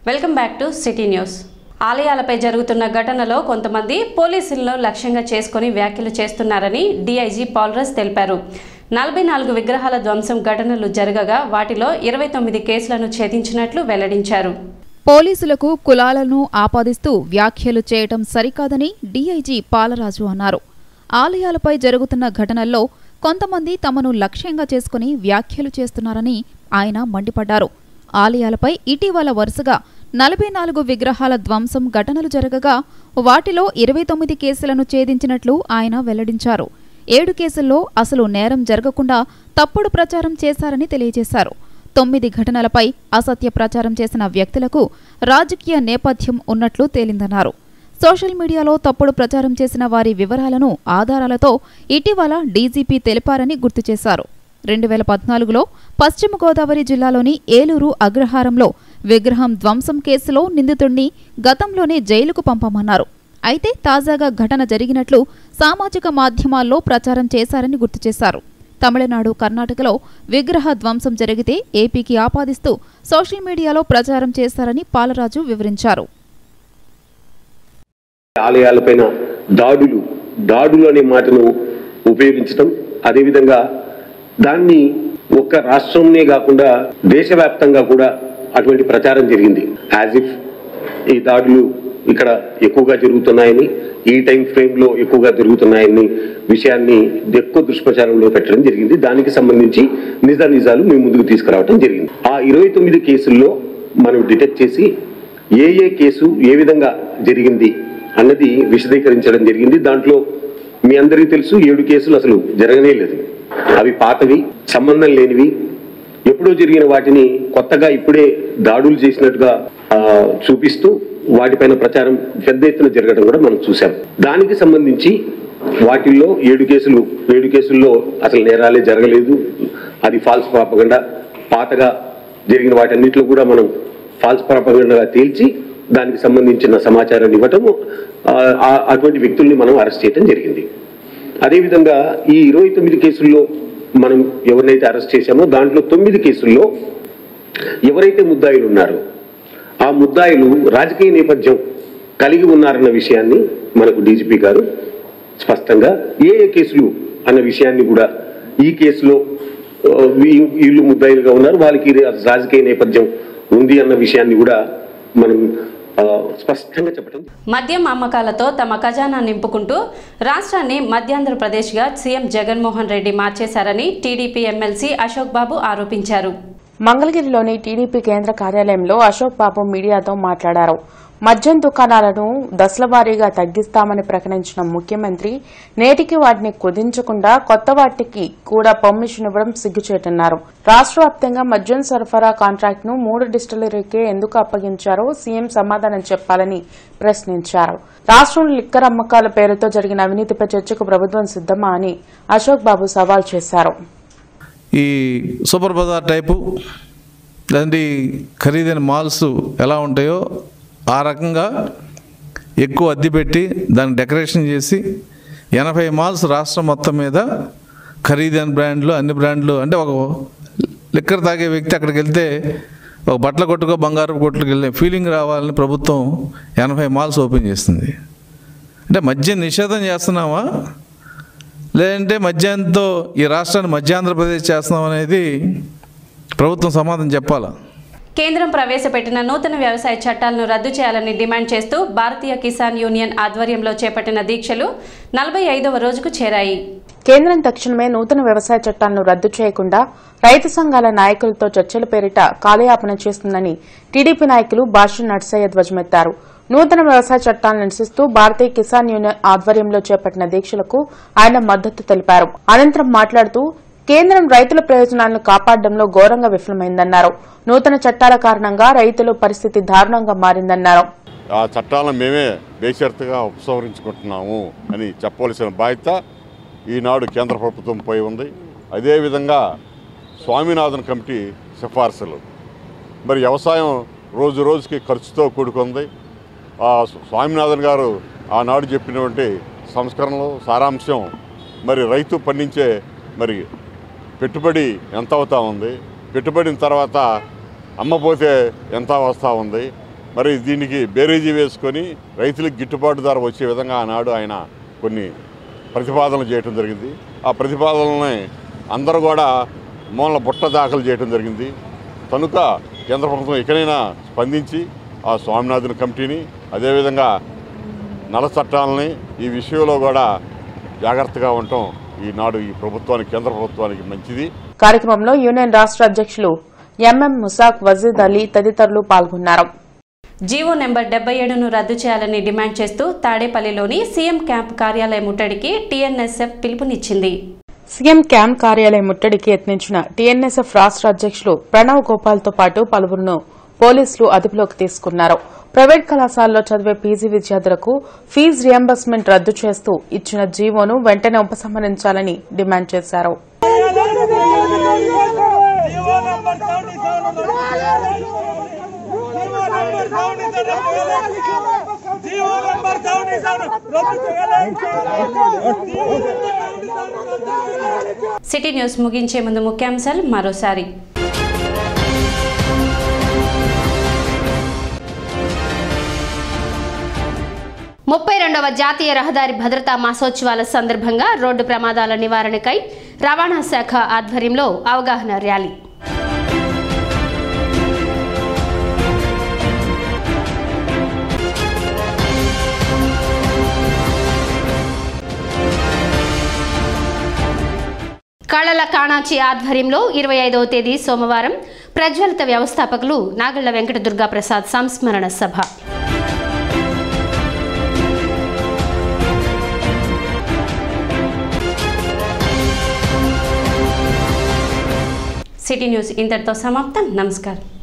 welcome back to city news ఆలయాలపై జరుగుతున్న ఘటనలో కొంతమంది పోలీసులను లక్ష్యంగా చేసుకుని వ్యాఖ్యలు చేస్తున్నారని డీఐజీ పాల్రస్ తెలిపారు నలభై నాలుగు విగ్రహాల ధ్వంసం ఘటనలు జరగగా వాటిలో ఇరవై తొమ్మిది కేసులను ఛేదించినట్లు వెల్లడించారు పోలీసులకు కులాలను ఆపాదిస్తూ వ్యాఖ్యలు చేయటం సరికాదని డీఐజీ పాలరాజు అన్నారు ఆలయాలపై జరుగుతున్న ఘటనల్లో కొంతమంది తమను లక్ష్యంగా చేసుకుని వ్యాఖ్యలు చేస్తున్నారని ఆయన మండిపడ్డారు ఆలయాలపై ఇటీవల వరుసగా నలభై నాలుగు విగ్రహాల ధ్వంసం ఘటనలు జరగగా వాటిలో ఇరవై తొమ్మిది కేసులను ఛేదించినట్లు ఆయన వెల్లడించారు ఏడు కేసుల్లో అసలు నేరం జరగకుండా తప్పుడు ప్రచారం చేశారని తెలియజేశారు తొమ్మిది ఘటనలపై అసత్య ప్రచారం చేసిన వ్యక్తులకు రాజకీయ నేపథ్యం ఉన్నట్లు తేలిందన్నారు సోషల్ మీడియాలో తప్పుడు ప్రచారం చేసిన వారి వివరాలను ఆధారాలతో ఇటీవల డీజీపీ తెలిపారని గుర్తు చేశారు రెండు వేల పద్నాలుగులో పశ్చిమ గోదావరి జిల్లాలోని ఏలూరు అగ్రహారంలో విగ్రహం ధ్వంసం కేసులో నిందితుడిని గతంలోనే జైలుకు పంపమన్నారు అయితే తాజాగా ఘటన జరిగినట్లు సామాజిక మాధ్యమాల్లో ప్రచారం చేశారని గుర్తు చేశారు తమిళనాడు కర్ణాటకలో విగ్రహ ధ్వంసం జరిగితే ఏపీకి ఆపాదిస్తూ సోషల్ మీడియాలో ప్రచారం చేశారని పాలరాజు వివరించారు ఆలయాలపైన దాడులు దాడులు అనే మాటను ఉపయోగించడం అదేవిధంగా దాన్ని ఒక్క రాష్ట్రంనే కాకుండా దేశవ్యాప్తంగా కూడా అటువంటి ప్రచారం జరిగింది యాజ్ ఇఫ్ ఈ దాడులు ఇక్కడ ఎక్కువగా జరుగుతున్నాయని ఈ టైం ఫ్రేమ్ లో ఎక్కువగా జరుగుతున్నాయని విషయాన్ని ఎక్కువ దుష్ప్రచారంలో పెట్టడం జరిగింది దానికి సంబంధించి నిజ నిజాలు మేము ముందుకు తీసుకురావడం జరిగింది ఆ ఇరవై తొమ్మిది కేసుల్లో మనం డిటెక్ట్ చేసి ఏ ఏ కేసు ఏ విధంగా జరిగింది అన్నది విశదీకరించడం జరిగింది దాంట్లో మీ అందరికీ తెలుసు ఏడు కేసులు అసలు జరగనే లేదు అవి పాతవి సంబంధం లేనివి ఎప్పుడో జరిగిన వాటిని కొత్తగా ఇప్పుడే దాడులు చేసినట్టుగా ఆ, చూపిస్తూ వాటిపైన ప్రచారం పెద్ద ఎత్తున జరగడం కూడా మనం చూసాం దానికి సంబంధించి వాటిల్లో ఏడు కేసులు ఏడు కేసుల్లో అసలు నేరాలే జరగలేదు అది ఫాల్స్ ప్రాపగండా పాతగా జరిగిన వాటన్నిటిలో కూడా మనం ఫాల్స్ ప్రాపగండాగా తేల్చి దానికి సంబంధించిన సమాచారాన్ని ఇవ్వటము ఆ, ఆ- అటువంటి వ్యక్తుల్ని మనం అరెస్ట్ చేయడం జరిగింది అదేవిధంగా ఈ ఇరవై తొమ్మిది కేసుల్లో మనం ఎవరినైతే అరెస్ట్ చేశామో దాంట్లో తొమ్మిది కేసుల్లో ఎవరైతే ముద్దాయిలు ఉన్నారో ఆ ముద్దాయిలు రాజకీయ నేపథ్యం కలిగి ఉన్నారన్న విషయాన్ని మనకు డీజీపీ గారు స్పష్టంగా ఏ ఏ కేసులు అన్న విషయాన్ని కూడా ఈ కేసులో ఆ, వీ- వీళ్ళు ముద్దాయిలుగా ఉన్నారు వాళ్ళకి రాజకీయ నేపథ్యం ఉంది అన్న విషయాన్ని కూడా మనం ఆ, స్పష్టంగా చెప్పడం మద్యం అమ్మకాలతో తమ ఖజానా నింపుకుంటూ రాష్ట్రాన్ని మధ్యాంధ్రప్రదేశ్గా సీఎం జగన్మోహన్ రెడ్డి మార్చేశారని టీడీపీ ఎమ్మెల్సీ అశోక్ బాబు ఆరోపించారు మంగళగిరిలోని టీడీపీ కేంద్ర కార్యాలయంలో అశోక్ బాబు మీడియాతో మాట్లాడారు మద్యం దుకాణాలను దశలవారీగా తగ్గిస్తామని ప్రకటించిన ముఖ్యమంత్రి నేటికి వాటిని కుదించకుండా కొత్త వాటికి కూడా పర్మిషన్ ఇవ్వడం సిగ్గుచేటన్నారు రాష్ట్ర వ్యాప్తంగా మద్యం సరఫరా కాంట్రాక్ట్ ను మూడు డిస్టిలరీకే ఎందుకు అప్పగించారో సీఎం సమాధానం చెప్పాలని ప్రశ్నించారు రాష్ట్రంలో లిక్కర్ అమ్మకాల పేరుతో జరిగిన అవినీతిపై చర్చకు ప్రభుత్వం సిద్దమా అని అశోక్ బాబు సవాల్ చేశారు ఈ సూపర్ బజార్ టైపు లేదంటే ఈ ఖరీదైన మాల్స్ ఎలా ఉంటాయో ఆ రకంగా ఎక్కువ అద్దె పెట్టి దాన్ని డెకరేషన్ చేసి ఎనభై మాల్స్ రాష్ట్రం మొత్తం మీద ఖరీదైన బ్రాండ్లు అన్ని బ్రాండ్లు అంటే ఒక లిక్కర్ తాగే వ్యక్తి అక్కడికి వెళ్తే ఒక బట్టల కొట్టుకో బంగారు కొట్టుకు వెళ్ళే ఫీలింగ్ రావాలని ప్రభుత్వం ఎనభై మాల్స్ ఓపెన్ చేస్తుంది అంటే మద్యం నిషేధం చేస్తున్నామా లేదంటే మద్యంతో ఈ రాష్ట్రాన్ని మధ్యాంధ్రప్రదేశ్ చేస్తున్నాం అనేది ప్రభుత్వం సమాధానం చెప్పాలా కేంద్రం ప్రవేశపెట్టిన నూతన వ్యవసాయ చట్టాలను రద్దు చేయాలని డిమాండ్ చేస్తూ భారతీయ కిసాన్ యూనియన్ ఆధ్వర్యంలో చేపట్టిన దీక్షలు నలభై ఐదవ రోజుకు చేరాయి కేంద్రం తక్షణమే నూతన వ్యవసాయ చట్టాలను రద్దు చేయకుండా రైతు సంఘాల నాయకులతో చర్చల పేరిట కాలయాపన చేస్తుందని టీడీపీ నాయకులు భాష్య నర్సయ్య ధ్వజమెత్తారు నూతన వ్యవసాయ చట్టాలను నిరసిస్తూ భారతీయ కిసాన్ యూనియన్ ఆధ్వర్యంలో చేపట్టిన దీక్షలకు ఆయన మద్దతు తెలిపారు అనంతరం మాట్లాడుతూ కేంద్రం రైతుల ప్రయోజనాలను కాపాడడంలో ఘోరంగా విఫలమైందన్నారు నూతన చట్టాల కారణంగా రైతుల పరిస్థితి దారుణంగా మారిందన్నారు ఆ చట్టాలను మేమే బేషరతుగా ఉపసంహరించుకుంటున్నాము అని చెప్పవలసిన బాధ్యత ఈనాడు కేంద్ర ప్రభుత్వం పోయి ఉంది అదేవిధంగా స్వామినాథన్ కమిటీ సిఫార్సులు మరి వ్యవసాయం రోజు రోజుకి ఖర్చుతో కూడుకుంది ఆ స్వామినాథన్ గారు ఆనాడు చెప్పినటువంటి సంస్కరణలు సారాంశం మరి రైతు పండించే మరి పెట్టుబడి ఎంత అవుతా ఉంది పెట్టుబడిన తర్వాత అమ్మపోతే ఎంత వస్తూ ఉంది మరి దీనికి బేరీజీ వేసుకొని రైతులకు గిట్టుబాటు ధర వచ్చే విధంగా ఆనాడు ఆయన కొన్ని ప్రతిపాదనలు చేయడం జరిగింది ఆ ప్రతిపాదనలని అందరూ కూడా మూల బుట్ట దాఖలు చేయడం జరిగింది కనుక కేంద్ర ప్రభుత్వం ఎక్కడైనా స్పందించి ఆ స్వామినాథన్ కమిటీని అదేవిధంగా నల్ల చట్టాలని ఈ విషయంలో కూడా జాగ్రత్తగా ఉండటం ఈనాడు ఈ ప్రభుత్వానికి కేంద్ర ప్రభుత్వానికి మంచిది కార్యక్రమంలో యూనియన్ రాష్ట్ర అధ్యక్షులు ఎంఎం ముసాక్ వజీద్ అలీ తదితరులు పాల్గొన్నారు జీవో నెంబర్ డెబ్బై ఏడును రద్దు చేయాలని డిమాండ్ చేస్తూ తాడేపల్లిలోని సీఎం క్యాంప్ కార్యాలయ ముట్టడికి టీఎన్ఎస్ఎఫ్ పిలుపునిచ్చింది సీఎం క్యాంప్ కార్యాలయం ముట్టడికి యత్నించిన టీఎన్ఎస్ఎఫ్ రాష్ట్ర అధ్యక్షులు ప్రణవ్ గోపాల్తో పాటు పలువురును పోలీసులు అదుపులోకి తీసుకున్నారు ప్రైవేట్ కళాశాలలో చదివే పీజీ విద్యార్థులకు ఫీజు రియంబర్స్మెంట్ రద్దు చేస్తూ ఇచ్చిన జీవోను వెంటనే ఉపసంహరించాలని డిమాండ్ చేశారు సిటీ న్యూస్ ముగించే ముందు ముఖ్యాంశాలు మరోసారి ముప్పై రెండవ జాతీయ రహదారి భద్రతా మాసోత్సవాల సందర్భంగా రోడ్డు ప్రమాదాల నివారణకై రవాణా శాఖ ఆధ్వర్యంలో అవగాహన ర్యాలీ కళల కాణాచి ఆధ్వర్యంలో ఇరవై ఐదవ తేదీ సోమవారం ప్రజ్వలిత వ్యవస్థాపకులు నాగళ్ల వెంకట దుర్గా ప్రసాద్ సంస్మరణ సభ సిటీ న్యూస్ ఇంతటితో సమాప్తం నమస్కారం